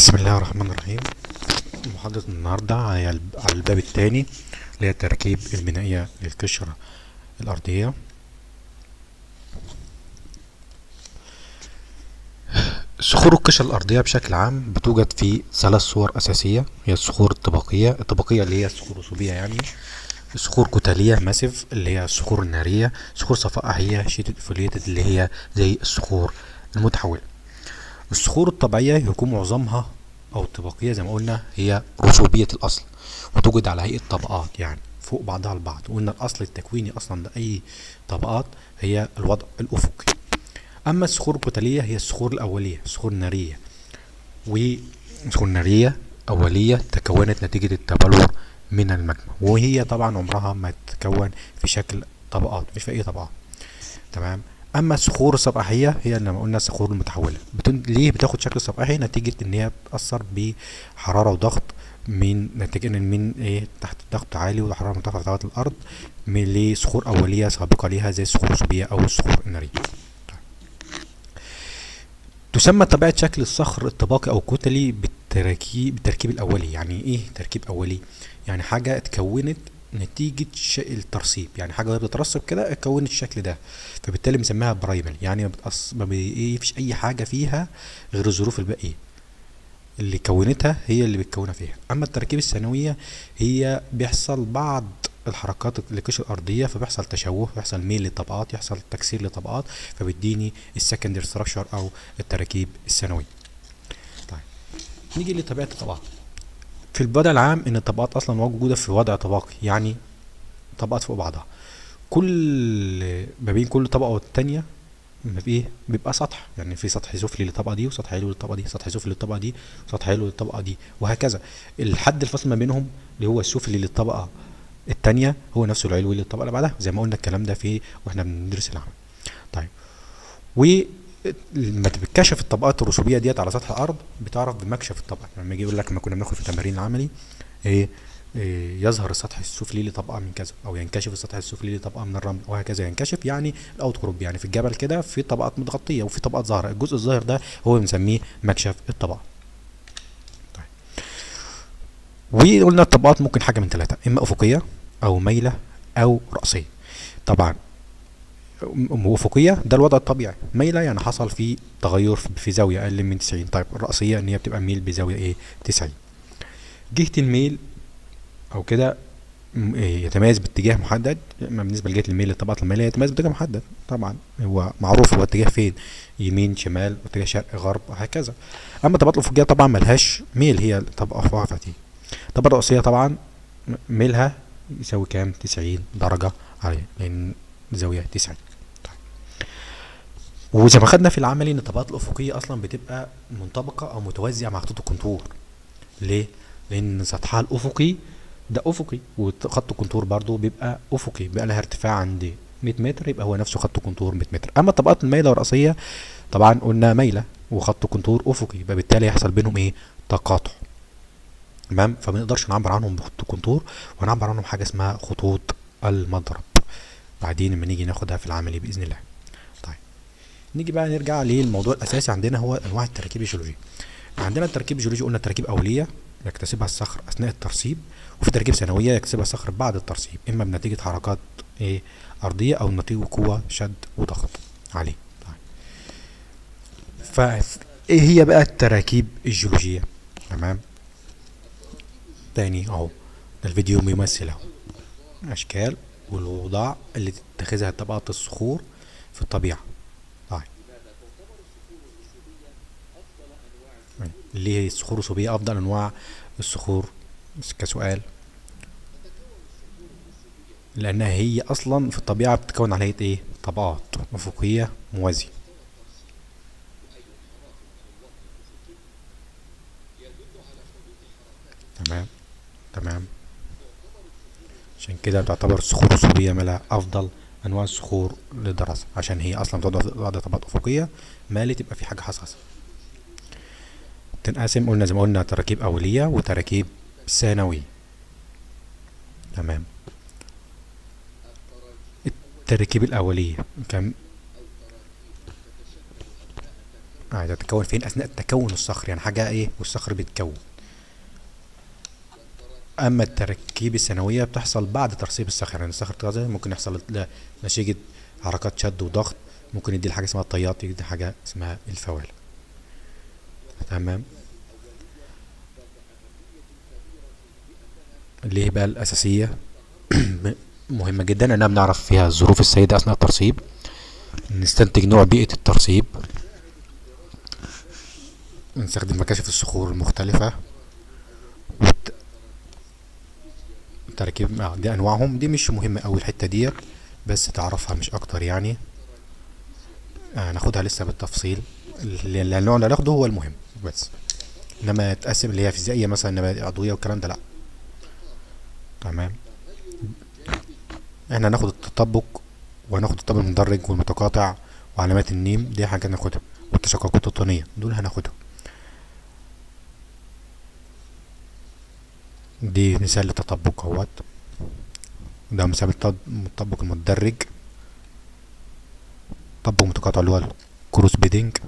بسم الله الرحمن الرحيم محاضرة النهاردة على الب- على الباب الثاني اللي هي التركيب البنائية للقشرة الأرضية صخور القشرة الأرضية بشكل عام بتوجد في ثلاث صور أساسية هي الصخور الطبقية الطبقية اللي هي الصخور الرسوبية يعني صخور كتلية ماسيف اللي هي الصخور النارية صخور صفائحية شيتد فوليتد اللي هي زي الصخور المتحولة الصخور الطبيعية يكون معظمها أو الطبقية زي ما قلنا هي رسوبية الأصل وتوجد على هيئة طبقات يعني فوق بعضها البعض وقلنا الأصل التكويني أصلا لأي طبقات هي الوضع الأفقي أما الصخور الكتلية هي الصخور الأولية الصخور النارية والصخور النارية أولية تكونت نتيجة التبلور من المجمع وهي طبعا عمرها ما تتكون في شكل طبقات مش في أي طبقات تمام اما الصخور الصفائحيه هي لما قلنا الصخور المتحوله بتن... ليه بتاخد شكل صفائحي نتيجه ان هي بتاثر بحراره وضغط من نتيجه ان من ايه تحت ضغط عالي وحراره مرتفعه في طبقات الارض من لصخور اوليه سابقه ليها زي الصخور الرسوبيه او الصخور الناريه تسمى طبيعه شكل الصخر الطباقي او الكتلي بالتركيب بالتركيب الاولي يعني ايه تركيب اولي يعني حاجه اتكونت نتيجة ش... الترسيب يعني حاجة وهي بتترسب كده اتكونت الشكل ده فبالتالي بنسميها برايمال يعني ما بتأص... ما بي- فيش أي حاجة فيها غير الظروف الباقية اللي كونتها هي اللي بتكونها فيها أما التركيب الثانوية هي بيحصل بعض الحركات للقشرة الأرضية فبيحصل تشوه بيحصل ميل للطبقات يحصل تكسير للطبقات فبيديني السكندري ستراكشر أو التراكيب الثانوية طيب نيجي لطبيعة الطبقات في الوضع العام ان الطبقات اصلا موجوده في وضع طبقي يعني طبقات فوق بعضها كل ما بين كل طبقه والتانيه ما في ايه بيبقى سطح يعني في سطح سفلي للطبقه دي وسطح علوي للطبقه دي سطح سفلي للطبقه دي وسطح علوي للطبقه دي وهكذا الحد الفاصل ما بينهم اللي هو السفلي للطبقه التانيه هو نفسه العلوي للطبقه اللي بعدها زي ما قلنا الكلام ده في واحنا بندرس العمل طيب ولما بتكشف الطبقات الرسوبيه ديت على سطح الارض بتعرف بمكشف الطبقه لما يجي يقول لك لما كنا بناخد في التمارين العملي ايه إيه، يظهر السطح السفلي لطبقه من كذا او ينكشف السطح السفلي لطبقه من الرمل وهكذا ينكشف يعني الاوت كروب يعني في الجبل كده في طبقات متغطيه وفي طبقات ظاهره الجزء الظاهر ده هو بنسميه مكشف الطبقه طيب وقلنا الطبقات ممكن حاجه من ثلاثه اما افقيه او مايله او راسيه طبعا م- افقيه ده الوضع الطبيعي مايله يعني حصل في تغير في في زاويه اقل من 90 طيب الراسيه ان هي بتبقى ميل بزاويه ايه 90 جهه الميل او كده م- إيه، يتميز باتجاه محدد اما بالنسبه لجهه الميل للطبقات المائيه يتميز باتجاه محدد طبعا هو معروف هو اتجاه فين يمين شمال اتجاه شرق غرب وهكذا اما الطبقات الافقيه طبعا ملهاش ميل هي طبقه فقط الطبقه الرئيسيه طبعا م- ميلها يساوي كام 90 درجه عليه لان زاويه 90 وزي ما خدنا في العملي ان الطبقات الافقيه اصلا بتبقى منطبقه او متوازيه مع خطوط الكونتور ليه لان سطحها الافقي ده افقي وخط الكونتور برضو بيبقى افقي بيبقى لها ارتفاع عند 100 متر يبقى هو نفسه خط الكونتور 100 متر اما الطبقات المايله والراسيه طبعا قلنا مايله وخط الكونتور افقي يبقى بالتالي يحصل بينهم ايه تقاطع تمام فما نقدرش نعبر عنهم بخط الكونتور ونعبر عنهم حاجه اسمها خطوط المضرب بعدين لما نيجي ناخدها في العملي باذن الله طيب نيجي بقى نرجع للموضوع الاساسي عندنا هو انواع التراكيب الجيولوجيه عندنا التركيب الجيولوجي قلنا تراكيب اوليه يكتسبها الصخر اثناء الترسيب وفي تركيب ثانويه يكتسبها الصخر بعد الترسيب اما بنتيجه حركات ايه ارضيه او نتيجه قوه شد وضغط عليه طيب. ف ايه هي بقى التراكيب الجيولوجيه تمام تاني اهو ده الفيديو بيمثل اهو اشكال والاوضاع اللي تتخذها طبقات الصخور في الطبيعه طيب اللي هي الصخور الرسوبية أفضل أنواع الصخور كسؤال لأنها هي أصلا في الطبيعة بتتكون على هيئة إيه؟ طبقات أفقية موازية تمام تمام عشان كده تعتبر الصخور الرسوبية ملا أفضل أنواع الصخور للدراسة عشان هي أصلا بتقعد بعد طبقات أفقية مالي تبقى في حاجة حساسة تنقسم قلنا زي ما قلنا تراكيب أولية وتراكيب ثانوية تمام التراكيب الأولية كم اه تتكون فين اثناء تكون الصخر يعني حاجه ايه والصخر بيتكون اما التراكيب الثانويه بتحصل بعد ترسيب الصخر يعني الصخر تغذى ممكن يحصل ل- نتيجه حركات شد وضغط ممكن يدي حاجه اسمها الطيات يدي حاجه اسمها الفوال تمام ليه بقى الاساسيه مهمه جدا اننا بنعرف فيها الظروف السيده اثناء الترسيب نستنتج نوع بيئه الترسيب نستخدم مكاشف الصخور المختلفه والت- تركيب آه، دي انواعهم دي مش مهمه قوي الحته ديت بس تعرفها مش اكتر يعني آه ناخدها لسه بالتفصيل اللي اللي النوع اللي هناخده هو المهم بس انما تقسم اللي هي فيزيائيه مثلا نبات عضويه والكلام ده لا تمام احنا هناخد التطبق وهناخد الطابق المدرج والمتقاطع وعلامات النيم دي حاجه ناخدها والتشققات الطينيه دول هناخدهم دي مثال للتطبق اهوت ده مثال التط- التطبق المتدرج تطبق متقاطع اللي هو الكروس بيدنج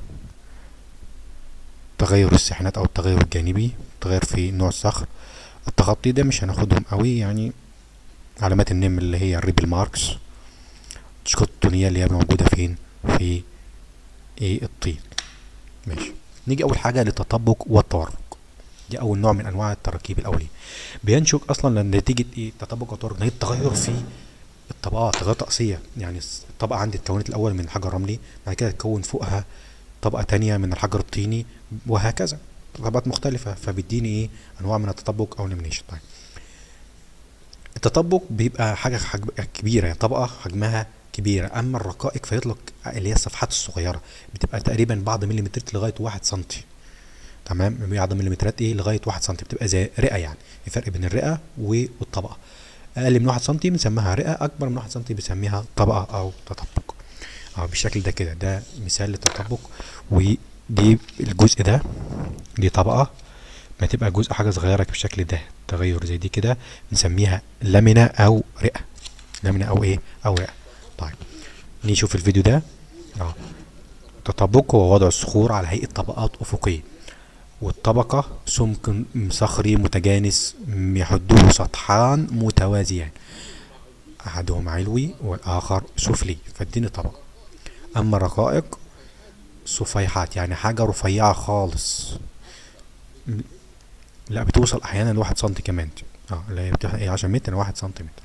تغير الساحنات او التغير الجانبي تغير في نوع الصخر التخطي ده مش هناخدهم قوي يعني علامات النم اللي هي الريبل ماركس التشققات الطينية اللي هي موجودة فين في ايه الطين ماشي نيجي اول حاجة للتطبق والتورق دي اول نوع من انواع التراكيب الاولية بينشج اصلا نتيجة ايه التطبق والتورق نتيجة تغير في الطبقات تغير طقسية يعني الطبقة عندي اتكونت الاول من حجر رملي بعد كده تكون فوقها طبقة تانية من الحجر الطيني وهكذا طبقات مختلفة فبيديني ايه انواع من التطبق او الليمينيشن طيب التطبق بيبقى حاجة حجم كبيرة يعني طبقة حجمها كبيرة أما الرقائق فيطلق اللي هي الصفحات الصغيرة بتبقى تقريبا بعض مليمترات لغاية واحد سنتي تمام بعض مليمترات ايه لغاية واحد سنتي بتبقى زي رئة يعني الفرق بين الرئة والطبقة أقل من واحد سنتي بنسميها رئة أكبر من واحد سنتي بنسميها طبقة أو تطبق اه بالشكل ده كده ده مثال للتطبق ودي الجزء ده دي طبقة ما تبقى جزء حاجة صغيرة بالشكل ده تغير زي دي كده نسميها لامينا أو رئة لامينا أو إيه أو رئة طيب نشوف الفيديو ده اه تطبق هو وضع الصخور على هيئة طبقات أفقية والطبقة سمك صخري متجانس يحده سطحان متوازيان أحدهما علوي والآخر سفلي فاديني طبقة أما الرقائق صفيحات يعني حاجة رفيعة خالص م- لا بتوصل أحيانا لواحد سنتي كمان اه اللي هي بتح- إيه عشان متر واحد سنتيمتر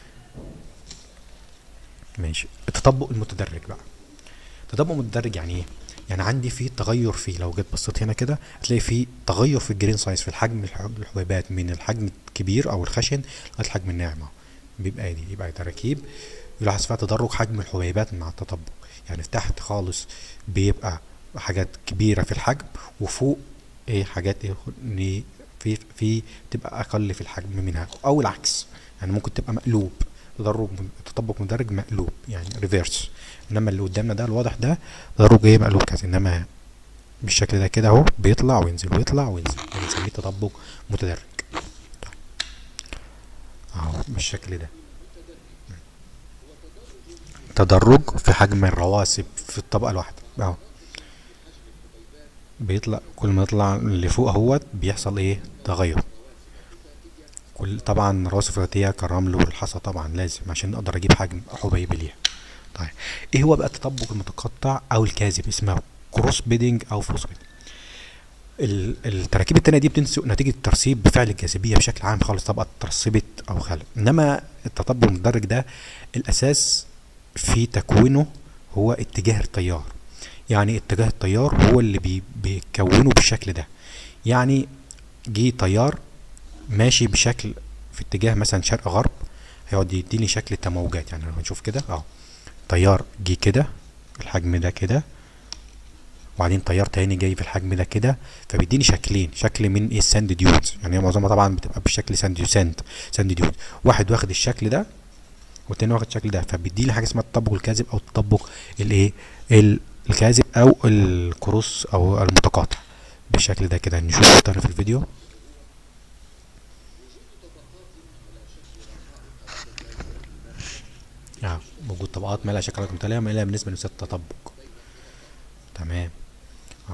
ماشي التطبق المتدرج بقى التطبق المتدرج يعني ايه يعني عندي في تغير فيه لو جيت بصيت هنا كده هتلاقي في تغير في الجرين سايز في الحجم الح- الحبيبات من الحجم الكبير او الخشن لغايه الحجم الناعم اهو. بيبقى دي يبقى تراكيب يلاحظ فيها تدرج حجم الحبيبات مع التطبق يعني تحت خالص بيبقى حاجات كبيره في الحجم وفوق ايه حاجات ايه إن في في تبقى اقل في الحجم منها او العكس يعني ممكن تبقى مقلوب تدرج تطبق مدرج مقلوب يعني ريفيرس انما اللي قدامنا ده الواضح ده تدرج ايه مقلوب كذا انما بالشكل ده كده اهو بيطلع وينزل ويطلع وينزل يعني بنسميه تطبق متدرج طيب. اهو بالشكل ده تدرج في حجم الرواسب في الطبقة الواحدة اهو بيطلع كل ما يطلع اللي فوق اهوت بيحصل ايه تغير كل طبعا رواسب ذاتية كالرمل والحصى طبعا لازم عشان اقدر اجيب حجم حبيب ليها طيب ايه هو بقى التطبق المتقطع او الكاذب اسمه كروس بيدنج او فروس بيدنج ال- التراكيب التانية دي بتنسق نتيجة ترسيب بفعل الجاذبية بشكل عام خالص طبقة ترسبت أو خلت إنما التطبق المتدرج ده الأساس في تكوينه هو اتجاه التيار يعني اتجاه التيار هو اللي بي بيكونه بالشكل ده يعني جه تيار ماشي بشكل في اتجاه مثلا شرق غرب هيقعد يديني شكل تموجات يعني لو هنشوف كده اه تيار جه كده الحجم ده كده وبعدين تيار تاني جاي في الحجم ده كده فبيديني شكلين شكل من ايه الساند ديونز يعني هي معظمها طبعا بتبقى بالشكل ساند ساند ساند ديونز واحد واخد الشكل ده والتاني واخد الشكل ده فبيديني حاجه اسمها التطبق الكاذب او التطبق الايه ال- الكاذب او الكروس او المتقاطع بالشكل ده كده نشوف اكتر في الفيديو اه موجود طبقات ما لها شكل متلائمة الا بالنسبه لنسبه التطبق تمام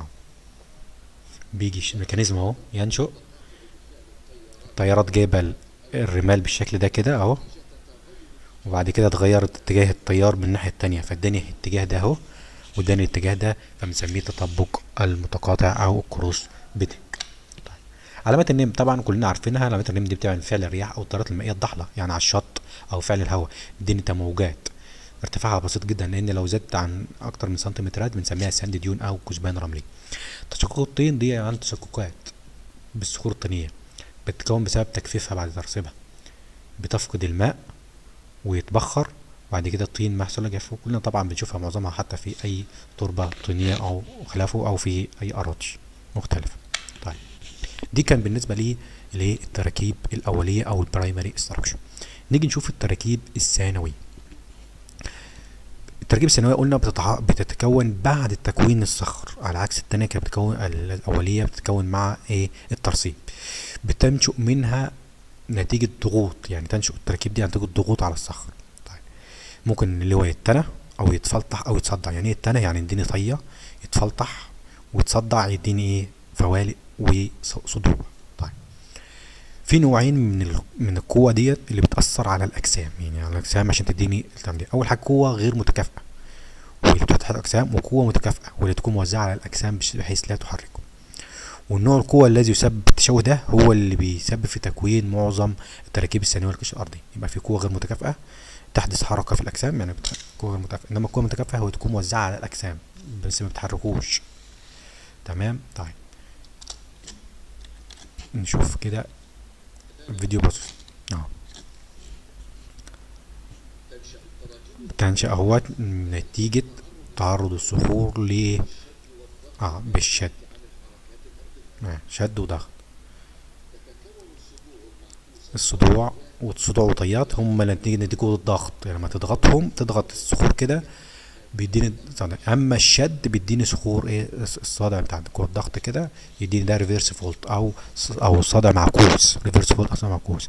بيجي ش- ميكانيزم اهو ينشؤ الطيارات جايبه ال- الرمال بالشكل ده كده اهو وبعد كده اتغيرت اتجاه التيار من الناحيه التانية فاداني الاتجاه ده اهو واداني الاتجاه ده فبنسميه تطبق المتقاطع او الكروس بيتنج طيب علامات النيم طبعا كلنا عارفينها علامات النيم دي بتعمل فعل الرياح او التيارات المائيه الضحله يعني على الشط او فعل الهواء بتديني تموجات ارتفاعها بسيط جدا لان لو زادت عن اكتر من سنتيمترات بنسميها ساند ديون او كثبان رملي تشقق الطين دي عن تشققات بالصخور الطينيه بتتكون بسبب تجفيفها بعد ترسيبها بتفقد الماء ويتبخر وبعد كده الطين محصول له جفاف كلنا طبعا بنشوفها معظمها حتى في اي تربه طينيه او خلافه او في اي اراضي مختلفه طيب دي كان بالنسبه لي للتراكيب الاوليه او البرايمري استراكشر نيجي نشوف التراكيب الثانويه التراكيب الثانويه قلنا بتتع... بتتكون بعد تكوين الصخر على عكس التانية كانت بتكون الاوليه بتتكون مع ايه الترسيب بتنشئ منها نتيجة ضغوط يعني تنشئ التراكيب دي نتيجة ضغوط على الصخر طيب ممكن اللي هو يتنى او يتفلطح او يتصدع يعني ايه يتنى يعني يديني طية يتفلطح ويتصدع يديني ايه فوالق وصدوع طيب في نوعين من ال... من القوة ديت اللي بتأثر على الأجسام يعني على الأجسام عشان تديني الكلام ده أول حاجة قوة غير متكافئة واللي بتفتح الأجسام وقوة متكافئة واللي تكون موزعة على الأجسام بحيث لا تحركه والنوع القوة الذي يسبب التشوه ده هو اللي بيسبب في تكوين معظم التراكيب الثانوية للقشر الأرضي يبقى في قوة غير متكافئة تحدث حركة في الأجسام يعني بت- قوة غير متكافئة إنما القوة المتكافئة هو تكون موزعة على الأجسام بس ما بتحركوش تمام طيب نشوف كده فيديو بص اه تنشأ اهوت نتيجة تعرض الصخور ل اه بالشد آه، شد وضغط الصدوع والصدوع وطيات هم نتيجة نتيجة الضغط يعني لما تضغطهم تضغط الصخور كده بيديني صدع اما الشد بيديني صخور ايه الص- الصدع بتاع قوة الضغط كده يديني ده ريفيرس فولت او ص- او صدع معكوس ريفيرس فولت اصلا معكوس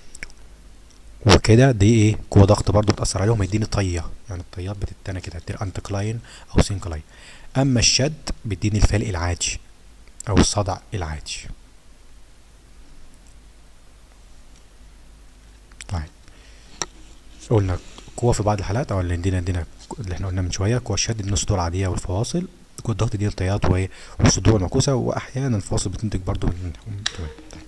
وكده دي ايه قوة ضغط برضو بتأثر عليهم يديني طية يعني الطيات بتتنى كده تديني انتكلاين او سينكلاين اما الشد بيديني الفلق العاجي او الصدع العاجي طيب قلنا قوة في بعض الحالات او اللي عندنا عندنا اللي احنا قلنا من شوية قوة الشد دي الصدوع العادية والفواصل قوة الضغط دي الطيات وايه والصدوع المعكوسة واحيانا الفواصل بتنتج برضو من تمام طيب.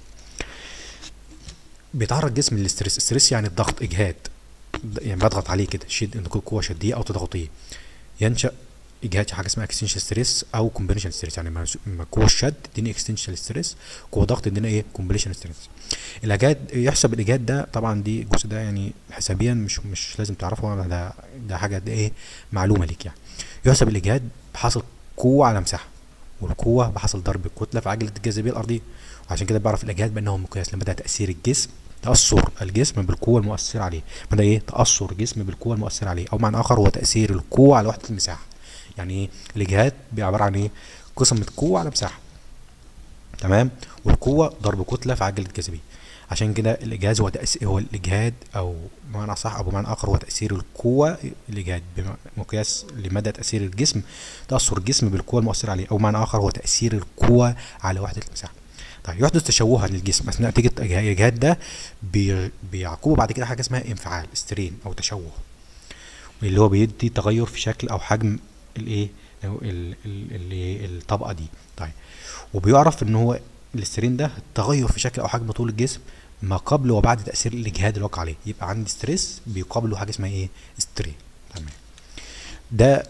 بيتعرض جسم للاسترس الستريس يعني الضغط اجهاد يعني بضغط عليه كده شد ان يكون قوه شديه او تضغطيه ينشا اجهاد حاجه اسمها اكستنشال ستريس او كومبينيشن ستريس يعني لما لما قوه الشد تديني اكستنشال ستريس قوه ضغط تدينا ايه كومبينيشن ستريس الاجهاد يحسب الاجهاد ده طبعا دي الجزء ده يعني حسابيا مش مش لازم تعرفه ده ده حاجه ده ايه معلومه ليك يعني يحسب الاجهاد بحصل قوه على مساحه والقوه بحصل ضرب الكتله في عجله الجاذبيه الارضيه وعشان كده بعرف الاجهاد بانه مقياس لما ده تاثير الجسم تاثر الجسم بالقوه المؤثره عليه فده ايه تاثر الجسم بالقوه المؤثره عليه او معنى اخر هو تاثير القوه على وحده المساحه يعني ايه الاجهاد عباره عن ايه قسمه قوه على مساحه تمام والقوه ضرب كتله في عجله الجاذبيه عشان كده الاجهاد هو تأثير هو الاجهاد او بمعنى صح او بمعنى اخر هو تاثير القوه الاجهاد بمقياس لمدى تاثير الجسم تاثر الجسم بالقوه المؤثره عليه او بمعنى اخر هو تاثير القوه على وحده المساحه طيب يحدث تشوها للجسم اثناء نتيجه الاجهاد ده بي- بيعقبه بعد كده حاجه اسمها انفعال سترين او تشوه اللي هو بيدي تغير في شكل او حجم الايه أو ال- ال- اللي الطبقه دي طيب وبيعرف ان هو الاسترين ده التغير في شكل او حجم طول الجسم ما قبل وبعد تاثير الاجهاد اللي وقع عليه يبقى عندي ستريس بيقابله حاجه اسمها ايه سترين تمام ده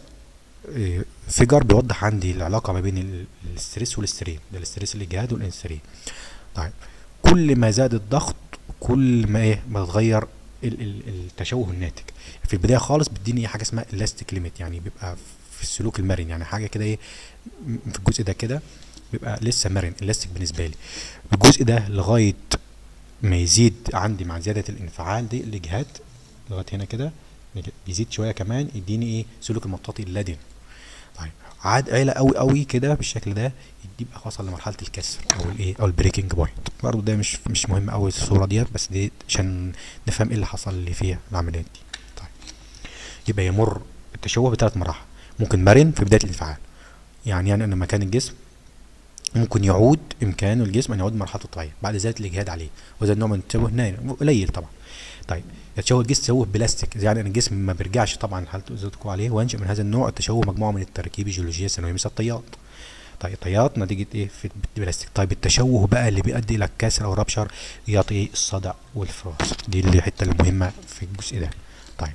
فيجر بيوضح عندي العلاقه ما بين ال- الستريس والسترين ده الستريس الاجهاد والانسترين طيب كل ما زاد الضغط كل ما ايه ما تغير ال- ال- التشوه الناتج في البدايه خالص بتديني حاجه اسمها الاستيك ليميت يعني بيبقى في السلوك المرن يعني حاجه كده ايه م- في الجزء ده كده بيبقى لسه مرن الاستيك بالنسبه لي الجزء ده لغايه ما يزيد عندي مع زياده الانفعال دي الاجهاد لغايه هنا كده بيزيد شويه كمان يديني ايه سلوك المطاطي اللادن طيب عاد عيله قوي قوي كده بالشكل ده يبقى وصل لمرحله الكسر او الايه او البريكنج بوينت برضه ده مش مش مهم قوي الصوره ديت بس دي عشان نفهم ايه اللي حصل لي فيها العمليات دي طيب يبقى يمر التشوه بثلاث مراحل ممكن مرن في بدايه الانفعال يعني يعني انا مكان الجسم ممكن يعود امكانه الجسم ان يعود لمرحلته الطبيعيه بعد ذلك الاجهاد عليه وده النوع من التشوه نادر قليل طبعا طيب يتشوه الجسم تشوه بلاستيك يعني ان الجسم ما بيرجعش طبعا حالته زودكم عليه وينشا من هذا النوع التشوه مجموعه من التراكيب الجيولوجيه الثانويه مثل الطيات طيب الطيات نتيجه ايه في البلاستيك طيب التشوه بقى اللي بيؤدي الى الكسر او ربشر يعطي الصدع والفراس دي اللي الحته المهمه في الجزء ده طيب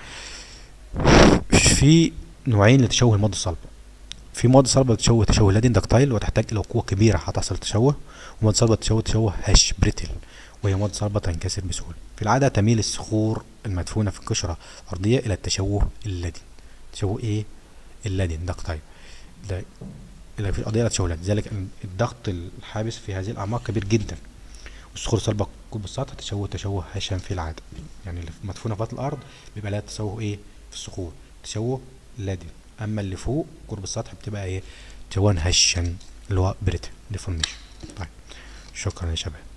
في نوعين لتشوه المواد الصلبه في مواد صلبه بتشوه تشوه لادين دكتايل وتحتاج الى قوه كبيره هتحصل تشوه ومواد صلبه تشوه تشوه هش بريتل وهي مواد صلبه تنكسر بسهوله في العاده تميل الصخور المدفونه في القشره الارضيه الى التشوه اللادين تشوه ايه اللادين دكتايل ده الى في القضيه تشوه اللادين لذلك الضغط الحابس في هذه الاعماق كبير جدا والصخور الصلبه قرب السطح تشوه تشوه هشام في العاده يعني اللي مدفونه في بطن الارض بيبقى لها تشوه ايه في الصخور تشوه لادين اما اللي فوق قرب السطح بتبقى ايه تشوه هشا اللي هو بريتل ديفورميشن طيب شكرا يا شباب